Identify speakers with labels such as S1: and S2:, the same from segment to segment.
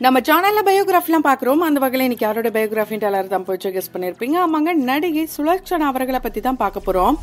S1: நம்ம சேனல்ல பயோகிராஃபிலாம் பாக்குறோம் அந்த வகையில இன்னைக்கு யாரோட பயோகிராஃபின்ட்டு எல்லாரும் தான் போய் கெஸ் பண்ணிருப்பீங்க ஆமாங்க நடிகை சுலக்ஷனா அவர்களை பத்தி தான் பார்க்க போறோம்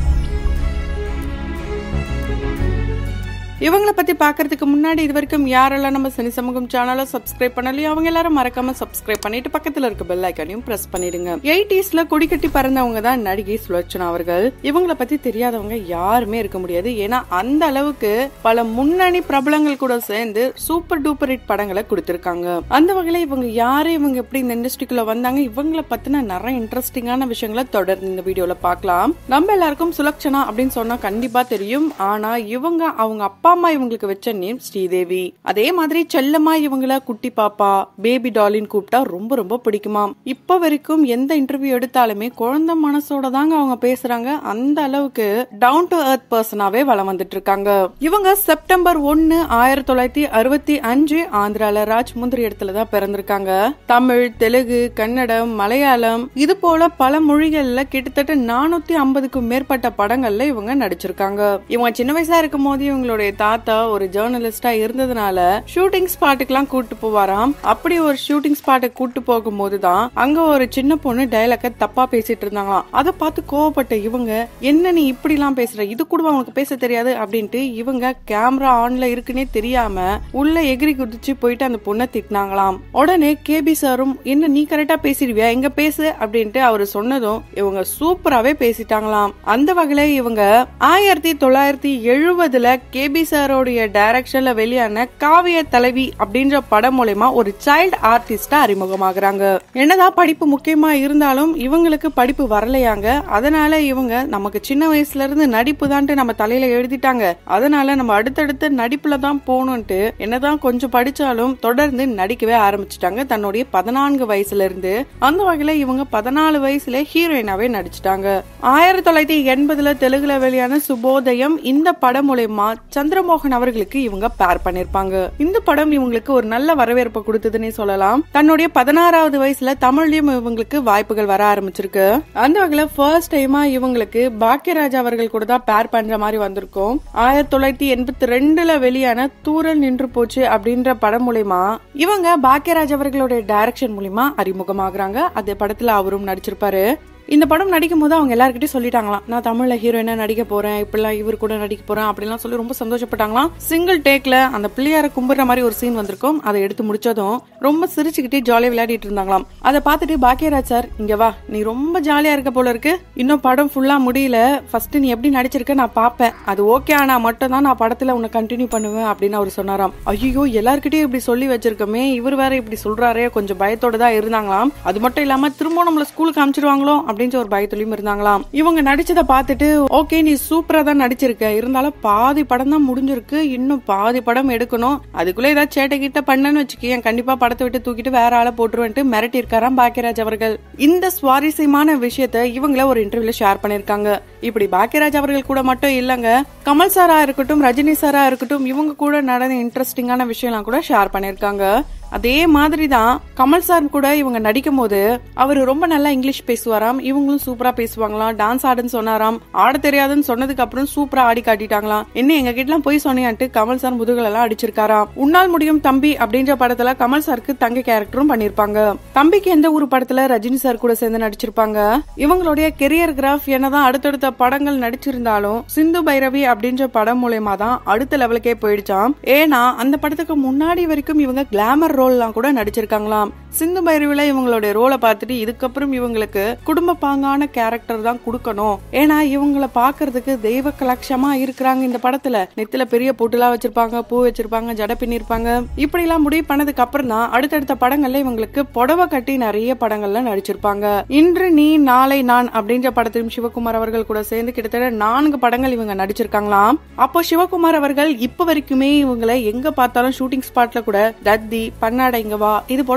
S1: இவங்கள பத்தி பாக்குறதுக்கு முன்னாடி இது வரைக்கும் யாரெல்லாம் நம்ம சினி சமூகம் சேனலை சப்ஸ்கிரைப் பண்ணலையோ அவங்க எல்லாரும் மறக்காம சப்ஸ்கிரைப் பண்ணிட்டு பக்கத்துல இருக்க பெல் ஐக்கானையும் பிரஸ் பண்ணிடுங்க எயிட்டிஸ்ல கொடி கட்டி பறந்தவங்க தான் நடிகை சுலட்சணா அவர்கள் இவங்கள பத்தி தெரியாதவங்க யாருமே இருக்க முடியாது ஏன்னா அந்த அளவுக்கு பல முன்னணி பிரபலங்கள் கூட சேர்ந்து சூப்பர் டூப்பர் ஹிட் படங்களை கொடுத்திருக்காங்க அந்த வகையில இவங்க யாரு இவங்க எப்படி இந்த இண்டஸ்ட்ரிக்குள்ள வந்தாங்க இவங்கள பத்தின நிறைய இன்ட்ரெஸ்டிங்கான விஷயங்களை தொடர்ந்து இந்த வீடியோல பார்க்கலாம் நம்ம எல்லாருக்கும் சுலக்ஷனா அப்படின்னு சொன்னா கண்டிப்பா தெரியும் ஆனா இவங்க அவங்க அப்பா அம்மா இவங்களுக்கு வச்ச நேம் ஸ்ரீதேவி அதே மாதிரி செல்லமா இவங்கள குட்டி பாப்பா பேபி டாலின்னு கூப்பிட்டா ரொம்ப ரொம்ப பிடிக்குமாம் இப்ப வரைக்கும் எந்த இன்டர்வியூ எடுத்தாலுமே குழந்தை மனசோட தாங்க அவங்க பேசுறாங்க அந்த அளவுக்கு டவுன் டு எர்த் பர்சனாவே வளம் வந்துட்டு இருக்காங்க இவங்க செப்டம்பர் ஒன்னு ஆயிரத்தி தொள்ளாயிரத்தி அறுபத்தி அஞ்சு ஆந்திரால ராஜ்முந்திரி இடத்துல தான் பிறந்திருக்காங்க தமிழ் தெலுங்கு கன்னடம் மலையாளம் இது போல பல மொழிகள்ல கிட்டத்தட்ட நானூத்தி ஐம்பதுக்கும் மேற்பட்ட படங்கள்ல இவங்க நடிச்சிருக்காங்க இவங்க சின்ன வயசா இருக்கும் போது இவங்களுடைய தாத்தா ஒரு ஜேர்னலிஸ்டா இருந்ததுனால ஷூட்டிங் ஸ்பாட்டுக்கெல்லாம் கூட்டு போவாராம் அப்படி ஒரு ஷூட்டிங் ஸ்பாட்டுக்கு கூட்டு போகும்போது தான் அங்க ஒரு சின்ன பொண்ணு டைலாக்க தப்பா பேசிட்டு இருந்தாங்களாம் அதை பார்த்து கோவப்பட்ட இவங்க என்ன நீ இப்படி எல்லாம் பேசுற இது கூட உனக்கு பேச தெரியாது அப்படின்ட்டு இவங்க கேமரா ஆன்ல இருக்குன்னே தெரியாம உள்ள எகிரி குதிச்சு போயிட்டு அந்த பொண்ணை திட்டினாங்களாம் உடனே கேபி சாரும் என்ன நீ கரெக்டா பேசிடுவியா எங்க பேசு அப்படின்ட்டு அவரு சொன்னதும் இவங்க சூப்பராவே பேசிட்டாங்களாம் அந்த வகையில இவங்க ஆயிரத்தி தொள்ளாயிரத்தி எழுபதுல கேபி சாரோடைய டைரக்ஷன்ல வெளியான காவிய தலைவி அப்படின்ற படம் மூலயமா ஒரு சைல்டு ஆர்டிஸ்டா அறிமுகமாகறாங்க என்னதான் படிப்பு முக்கியமா இருந்தாலும் இவங்களுக்கு படிப்பு வரலையாங்க அதனால இவங்க நமக்கு சின்ன வயசுல இருந்து நடிப்பு தான்ட்டு நம்ம தலையில எழுதிட்டாங்க அதனால நம்ம அடுத்தடுத்த நடிப்புல தான் போகணும்ட்டு என்னதான் கொஞ்சம் படிச்சாலும் தொடர்ந்து நடிக்கவே ஆரம்பிச்சிட்டாங்க தன்னுடைய பதினான்கு வயசுல இருந்து அந்த வகையில இவங்க பதினாலு வயசுல ஹீரோயினாவே நடிச்சிட்டாங்க ஆயிரத்தி தொள்ளாயிரத்தி எண்பதுல தெலுங்குல வெளியான சுபோதயம் இந்த படம் மூலயமா சந்திரமோகன் அவர்களுக்கு இவங்க பேர் பண்ணிருப்பாங்க இந்த படம் இவங்களுக்கு ஒரு நல்ல வரவேற்பு கொடுத்ததுன்னே சொல்லலாம் தன்னுடைய பதினாறாவது வயசுல தமிழ்லயும் இவங்களுக்கு வாய்ப்புகள் வர ஆரம்பிச்சிருக்கு அந்த வகையில ஃபர்ஸ்ட் டைமா இவங்களுக்கு பாக்கியராஜ் அவர்கள் கூட தான் பேர் பண்ற மாதிரி வந்திருக்கும் ஆயிரத்தி தொள்ளாயிரத்தி எண்பத்தி ரெண்டுல வெளியான தூரல் நின்று போச்சு அப்படின்ற படம் மூலயமா இவங்க பாக்கியராஜ் அவர்களுடைய டைரக்ஷன் மூலியமா அறிமுகமாகறாங்க அந்த படத்துல அவரும் நடிச்சிருப்பாரு இந்த படம் நடிக்கும் போது அவங்க எல்லாருக்கிட்டையும் சொல்லிட்டாங்களாம் நான் தமிழ்ல ஹீரோயினா நடிக்க போறேன் இப்படிலாம் இவர் கூட நடிக்க போறேன் அப்படிலாம் சொல்லி ரொம்ப சந்தோஷப்பட்டாங்களாம் சிங்கிள் டேக்ல அந்த பிள்ளையார கும்பிடுற மாதிரி ஒரு சீன் வந்திருக்கும் அதை எடுத்து முடிச்சதும் ரொம்ப சிரிச்சுக்கிட்டே ஜாலியா விளையாடிட்டு இருந்தாங்களாம் அதை பார்த்துட்டு பாக்கியராஜ் சார் இங்க வா நீ ரொம்ப ஜாலியா இருக்க போல இருக்கு இன்னும் படம் ஃபுல்லா முடியல ஃபர்ஸ்ட் நீ எப்படி நடிச்சிருக்க நான் பாப்பேன் அது ஓகே ஆனா மட்டும் தான் நான் படத்துல உன்னை கண்டினியூ பண்ணுவேன் அப்படின்னு அவர் சொன்னாராம் ஐயோ எல்லார்கிட்டயும் இப்படி சொல்லி வச்சிருக்கோமே இவர் வேற இப்படி சொல்றாரே கொஞ்சம் பயத்தோட தான் இருந்தாங்களாம் அது மட்டும் இல்லாம திரும்ப நம்மள ஸ்கூலுக்கு அனுப்பிச்சிருவாங்களோ அப்படின்ற ஒரு பயத்துலயும் இருந்தாங்களாம் இவங்க நடிச்சதை பார்த்துட்டு ஓகே நீ சூப்பரா தான் நடிச்சிருக்க இருந்தாலும் பாதி படம் தான் முடிஞ்சிருக்கு இன்னும் பாதி படம் எடுக்கணும் அதுக்குள்ள ஏதாவது சேட்டை கிட்ட பண்ணன்னு வச்சுக்கேன் கண்டிப்பா படத்தை விட்டு தூக்கிட்டு வேற ஆளை போட்டுருவேன்ட்டு மிரட்டி இருக்காராம் பாக்கியராஜ் அவர்கள் இந்த சுவாரஸ்யமான விஷயத்த இவங்கள ஒரு இன்டர்வியூல ஷேர் பண்ணிருக்காங்க இப்படி பாக்கியராஜ் அவர்கள் கூட மட்டும் இல்லங்க கமல் சாரா இருக்கட்டும் ரஜினி சாரா இருக்கட்டும் இவங்க கூட நடந்த இன்ட்ரெஸ்டிங்கான விஷயம்லாம் கூட ஷேர் பண்ணிருக்காங்க அதே மாதிரி தான் கமல் சார் கூட இவங்க நடிக்கும் போது அவர் ரொம்ப நல்லா இங்கிலீஷ் பேசுவாராம் இவங்களும் சூப்பரா பேசுவாங்களாம் டான்ஸ் ஆடுன்னு சொன்னாராம் ஆட தெரியாதுன்னு சொன்னதுக்கு அப்புறம் சூப்பரா ஆடி காட்டிட்டாங்களாம் என்ன எங்க கிட்ட போய் சொன்னியான்ட்டு கமல் சார் முதுகுல எல்லாம் அடிச்சிருக்காராம் உன்னால் முடியும் தம்பி அப்படின்ற படத்துல கமல் சாருக்கு தங்க கேரக்டரும் பண்ணிருப்பாங்க தம்பிக்கு எந்த ஒரு படத்துல ரஜினி சார் கூட சேர்ந்து நடிச்சிருப்பாங்க இவங்களுடைய கெரியர் கிராஃப் என்னதான் அடுத்தடுத்த படங்கள் நடிச்சிருந்தாலும் சிந்து பைரவி அப்படின்ற படம் மூலயமா தான் அடுத்த லெவலுக்கே போயிடுச்சாம் ஏன்னா அந்த படத்துக்கு முன்னாடி வரைக்கும் இவங்க கிளாமர் ரோல்லாம் கூட நடிச்சிருக்காங்களாம் சிந்து பைரவில இவங்களுடைய ரோலை பார்த்துட்டு இதுக்கப்புறம் இவங்களுக்கு குடும்ப பாங்கான கேரக்டர் தான் கொடுக்கணும் ஏன்னா இவங்கள பாக்குறதுக்கு தெய்வ கலட்சமா இருக்கிறாங்க இந்த படத்துல நெத்தில பெரிய பொட்டுலாம் வச்சிருப்பாங்க பூ வச்சிருப்பாங்க ஜட பின்னிருப்பாங்க இப்படி எல்லாம் முடிவு பண்ணதுக்கு அப்புறம் தான் அடுத்தடுத்த படங்கள்ல இவங்களுக்கு புடவை கட்டி நிறைய படங்கள்ல நடிச்சிருப்பாங்க இன்று நீ நாளை நான் அப்படின்ற படத்திலும் சிவகுமார் அவர்கள் கூட சேர்ந்து கிட்டத்தட்ட நான்கு படங்கள் இவங்க நடிச்சிருக்காங்களாம் அப்போ சிவகுமார் அவர்கள் இப்ப வரைக்குமே இவங்களை எங்க பார்த்தாலும் ஷூட்டிங் ஸ்பாட்ல கூட தத்தி பன்னாட இங்க வா இது போல செல்லமா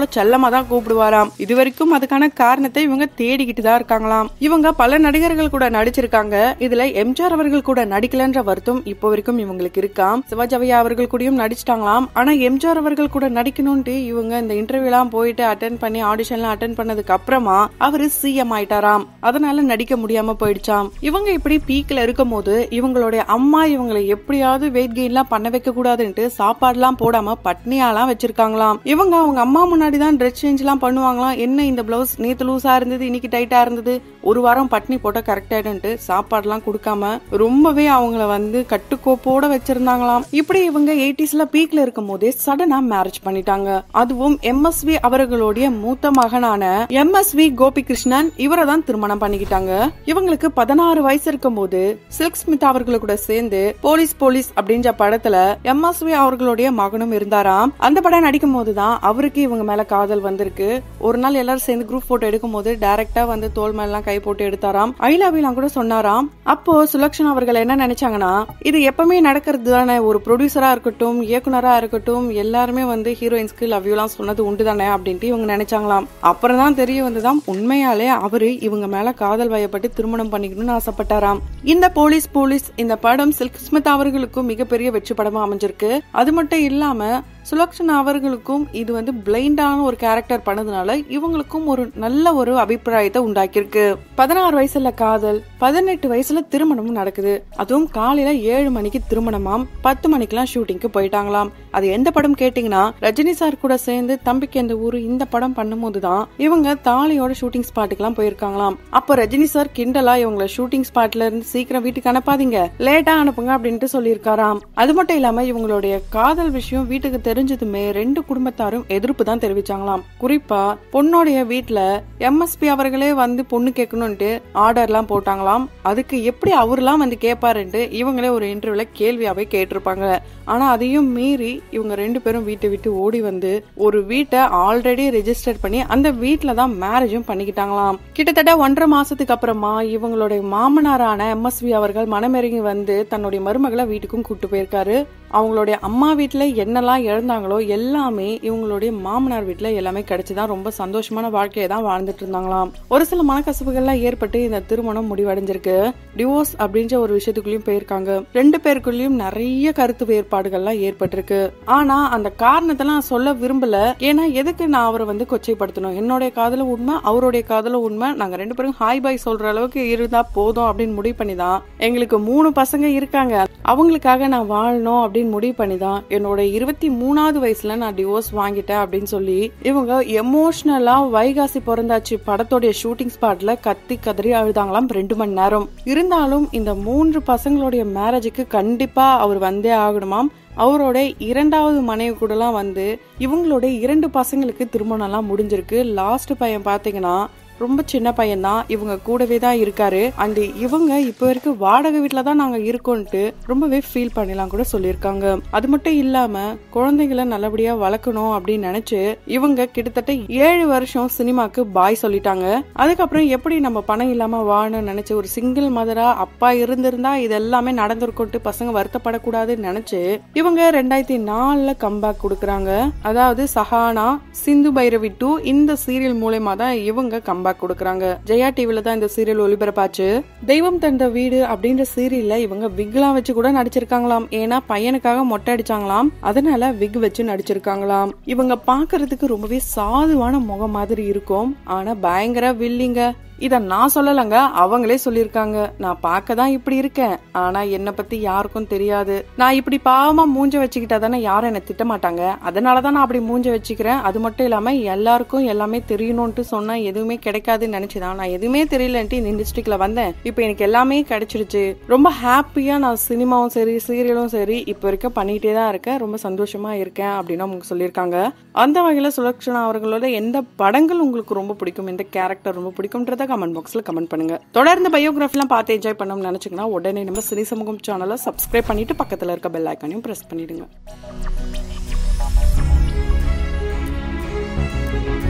S1: தான் கூப்பிடுவாராம் இது வரைக்கும் அதுக்கான காரணத்தை இவங்க தேடிக்கிட்டு தான் இருக்காங்களாம் இவங்க பல நடிகர்கள் கூட நடிச்சிருக்காங்க இதுல எம்ஜிஆர் அவர்கள் கூட நடிக்கலன்ற வருத்தம் இப்போ வரைக்கும் இவங்களுக்கு இருக்காம் சிவாஜி அவர்கள் கூடயும் நடிச்சிட்டாங்களாம் ஆனா எம்ஜிஆர் அவர்கள் கூட நடிக்கணும்ட்டு இவங்க இந்த இன்டர்வியூ எல்லாம் போயிட்டு அட்டன் பண்ணி ஆடிஷன்லாம் அட்டன் பண்ணதுக்கு அப்புறமா அவரு சிஎம் ஆயிட்டாராம் அதனால நடிக்க முடியாம போயிடுச்சாம் இவங்க இப்படி பீக்ல இருக்கும் போது இவங்களுடைய அம்மா இவங்களை எப்படியாவது வெயிட் கெயின் எல்லாம் பண்ண வைக்க கூடாதுன்ட்டு சாப்பாடுலாம் போடாம பட்னியாலாம் வச்சிருக்காங்களாம் இவங்க அவங்க அம்மா முன்னாடி தான் ட்ரெஸ் சேஞ்ச் எல்லாம் பண்ணுவாங்களாம் என்ன இந்த பிளவுஸ் நேத்து லூஸா இருந்தது இன்னைக்கு டைட்டா இருந்தது ஒரு வாரம் பட்னி போட்டா கரெக்ட் ஆயிடுன்ட்டு சாப்பாடுலாம் கொடுக்காம ரொம்பவே அவங்கள வந்து கட்டுக்கோப்போட வச்சிருந்தாங்களாம் இப்படி இவங்க எயிட்டிஸ்ல பீக்ல இருக்கும் போதே சடனா மேரேஜ் பண்ணிட்டாங்க அதுவும் எம்எஸ்வி அவர்களுடைய மூத்த மகனான எம்எஸ்வி கோபிகிருஷ்ணன் இவரை தான் திருமணம் பண்ணிக்கிட்டாங்க இவங்களுக்கு பதினாறு வயசு இருக்கும் போது சில்க் ஸ்மித் அவர்களு கூட சேர்ந்து போலீஸ் போலீஸ் அப்படின்ற படத்துல எம்எஸ்வி அவர்களுடைய மகனும் இருந்தாராம் அந்த படம் நடிக்கும் போதுதான் அவருக்கு இவங்க மேல காதல் வந்திருக்கு ஒரு நாள் எல்லாரும் சேர்ந்து குரூப் போட்டோ எடுக்கும் போது டைரக்டா வந்து தோல் மேலாம் கை போட்டு எடுத்தாராம் ஐ லவ் கூட சொன்னாராம் அப்போ சுலக்ஷன் அவர்கள் என்ன நினைச்சாங்கன்னா இது எப்பவுமே நடக்கிறது தானே ஒரு ப்ரொடியூசரா இருக்கட்டும் இயக்குனரா இருக்கட்டும் எல்லாருமே வந்து ஹீரோயின்ஸ்க்கு லவ் யூலாம் சொன்னது உண்டு தானே அப்படின்ட்டு இவங்க நினைச்சாங்களாம் அப்புறம் தான் தெரிய வந்துதான் உண்மையாலே அவரு இவங்க மேல காதல் வயப்பட்டு திருமணம் பண்ணிக்கணும்னு ஆசைப்பட்டாராம் இந்த போலீஸ் போலீஸ் இந்த படம் சில்க் ஸ்மித் அவர்களுக்கும் மிகப்பெரிய வெற்றி படமா அமைஞ்சிருக்கு அது மட்டும் இல்லாம சுலக்ஷன் அவர்களுக்கும் இது வந்து பிளைண்டான ஒரு கேரக்டர் பண்ணதுனால இவங்களுக்கும் ஒரு நல்ல ஒரு அபிப்பிராயத்தை உண்டாக்கியிருக்கு பதினாறு வயசுல காதல் பதினெட்டு வயசுல திருமணமும் நடக்குது அதுவும் காலையில ஏழு மணிக்கு திருமணமாம் பத்து மணிக்கெல்லாம் ஷூட்டிங்க்கு போயிட்டாங்களாம் அது எந்த படம் கேட்டீங்கன்னா ரஜினி சார் கூட சேர்ந்து தம்பிக்கு எந்த ஊரு இந்த படம் பண்ணும்போது தான் இவங்க தாலியோட ஷூட்டிங் ஸ்பாட்டுக்கெல்லாம் போயிருக்காங்களாம் அப்போ ரஜினி சார் கிண்டலா இவங்கள ஷூட்டிங் ஸ்பாட்ல இருந்து சீக்கிரம் வீட்டுக்கு அனுப்பாதீங்க லேட்டா அனுப்புங்க அப்படின்ட்டு சொல்லியிருக்காராம் அது மட்டும் இல்லாம இவங்களுடைய காதல் விஷயம் வீட்டுக்கு தெரிஞ்சதுமே ரெண்டு குடும்பத்தாரும் எதிர்ப்பு தான் தெரிவிச்சாங்களாம் குறிப்பா பொண்ணோடைய வீட்டுல எம்எஸ்பி அவர்களே வந்து பொண்ணு கேட்கணும்ட்டு ஆர்டர்லாம் போட்டாங்களாம் அதுக்கு எப்படி அவர்லாம் வந்து கேட்பாருன்ட்டு இவங்களே ஒரு இன்டர்வியூல கேள்வியாவே கேட்டிருப்பாங்க ஆனா அதையும் மீறி இவங்க ரெண்டு பேரும் வீட்டை விட்டு ஓடி வந்து ஒரு வீட்டை ஆல்ரெடி ரெஜிஸ்டர் பண்ணி அந்த வீட்டுல தான் மேரேஜும் பண்ணிக்கிட்டாங்களாம் கிட்டத்தட்ட ஒன்றரை மாசத்துக்கு அப்புறமா இவங்களுடைய மாமனாரான எம்எஸ்வி அவர்கள் மனமிறங்கி வந்து தன்னுடைய மருமகளை வீட்டுக்கும் கூட்டு போயிருக்காரு அவங்களுடைய அம்மா வீட்டுல என்னெல்லாம் இழந்தாங்களோ எல்லாமே இவங்களுடைய மாமனார் வீட்டுல எல்லாமே கிடைச்சுதான் ரொம்ப சந்தோஷமான வாழ்க்கையை தான் வாழ்ந்துட்டு இருந்தாங்களாம் ஒரு சில மனக்கசப்புகள்லாம் ஏற்பட்டு இந்த திருமணம் முடிவடைஞ்சிருக்கு டிவோர்ஸ் அப்படின்ற ஒரு விஷயத்துக்குள்ளயும் போயிருக்காங்க ரெண்டு பேருக்குள்ளயும் நிறைய கருத்து வேறுபாடுகள்லாம் ஏற்பட்டிருக்கு ஆனா அந்த காரணத்தை நான் சொல்ல விரும்பல ஏன்னா எதுக்கு நான் அவரை வந்து கொச்சைப்படுத்தணும் என்னுடைய காதல உண்மை அவருடைய காதல உண்மை நாங்க ரெண்டு பேரும் ஹாய் பாய் சொல்ற அளவுக்கு இருந்தா போதும் அப்படின்னு முடிவு பண்ணி தான் எங்களுக்கு மூணு பசங்க இருக்காங்க அவங்களுக்காக நான் வாழணும் அப்படின்னு முடிவு பண்ணி தான் என்னோட இருபத்தி மூணாவது வயசுல நான் டிவோர்ஸ் வாங்கிட்டேன் அப்படின்னு சொல்லி இவங்க எமோஷனலா வைகாசி பிறந்தாச்சு படத்தோடைய ஷூட்டிங் ஸ்பாட்ல கத்தி கதறி அழுதாங்களாம் ரெண்டு மணி நேரம் இருந்தாலும் இந்த மூன்று பசங்களுடைய மேரேஜுக்கு கண்டிப்பா அவர் வந்தே ஆகணுமாம் அவரோட இரண்டாவது மனைவி கூடலாம் வந்து இவங்களோட இரண்டு பசங்களுக்கு திருமணம்லாம் முடிஞ்சிருக்கு லாஸ்ட் பையன் பாத்தீங்கன்னா ரொம்ப சின்ன பையன் தான் இவங்க கூடவே தான் இருக்காரு அண்ட் இவங்க இப்போ வரைக்கும் வாடகை வீட்டில் தான் நாங்கள் இருக்கோன்ட்டு ரொம்பவே ஃபீல் பண்ணலாம் கூட சொல்லியிருக்காங்க அது மட்டும் இல்லாம குழந்தைகளை நல்லபடியா வளர்க்கணும் அப்படின்னு நினைச்சு இவங்க கிட்டத்தட்ட ஏழு வருஷம் சினிமாக்கு பாய் சொல்லிட்டாங்க அதுக்கப்புறம் எப்படி நம்ம பணம் இல்லாம வாழணும்னு நினைச்சு ஒரு சிங்கிள் மதரா அப்பா இருந்திருந்தா இது எல்லாமே நடந்திருக்கோன்ட்டு பசங்க வருத்தப்படக்கூடாதுன்னு நினைச்சு இவங்க ரெண்டாயிரத்தி நாலுல கம்பேக் கொடுக்குறாங்க அதாவது சஹானா சிந்து பைரவி டூ இந்த சீரியல் மூலயமா தான் இவங்க கம்பேக் கொடுக்குறாங்க ஜெயா டிவில தான் இந்த சீரியல் ஒளிபரப்பாச்சு தெய்வம் தந்த வீடு அப்படின்ற சீரியல்ல இவங்க விக்லாம் வச்சு கூட நடிச்சிருக்காங்களாம் ஏன்னா பையனுக்காக மொட்டை அடிச்சாங்களாம் அதனால விக் வச்சு நடிச்சிருக்காங்களாம் இவங்க பாக்குறதுக்கு ரொம்பவே சாதுவான முகம் மாதிரி இருக்கும் ஆனா பயங்கர வில்லிங்க இத நான் சொல்லலங்க அவங்களே சொல்லிருக்காங்க நான் பார்க்க தான் இப்படி இருக்கேன் ஆனா என்ன பத்தி யாருக்கும் தெரியாது நான் இப்படி பாவமா மூஞ்ச வச்சுக்கிட்டா தானே யாரும் என்ன திட்ட மாட்டாங்க அதனாலதான் நான் அப்படி மூஞ்ச வச்சுக்கிறேன் அது மட்டும் இல்லாம எல்லாருக்கும் எல்லாமே தெரியணும்ட்டு சொன்னா எதுவுமே கிடைக்காதுன்னு நினைச்சுதான் நான் எதுவுமே தெரியலன்ட்டு இந்த இண்டஸ்ட்ரிக்குள்ள வந்தேன் இப்போ எனக்கு எல்லாமே கிடைச்சிருச்சு ரொம்ப ஹாப்பியா நான் சினிமாவும் சரி சீரியலும் சரி இப்போ வரைக்கும் பண்ணிட்டே தான் இருக்கேன் ரொம்ப சந்தோஷமா இருக்கேன் அப்படின்னு அவங்க சொல்லியிருக்காங்க அந்த வகையில சுலக்ஷனா அவர்களோட எந்த படங்கள் உங்களுக்கு ரொம்ப பிடிக்கும் எந்த கேரக்டர் ரொம்ப பிடிக்கும்ன்றத கமெண்ட் பாக்ஸ்ல கமெண்ட் பண்ணுங்க தொடர்ந்து பயோகிராஃபிலாம் பார்த்து என்ஜாய் பண்ணணும்னு நினைச்சீங்கன்னா உடனே நம்ம சினி சமூகம் சேனலை சப்ஸ்கிரைப் பண்ணிட்டு பக்கத்துல இருக்க பெல் ஐக்கானையும் பிரஸ் பண்ணிடுங்க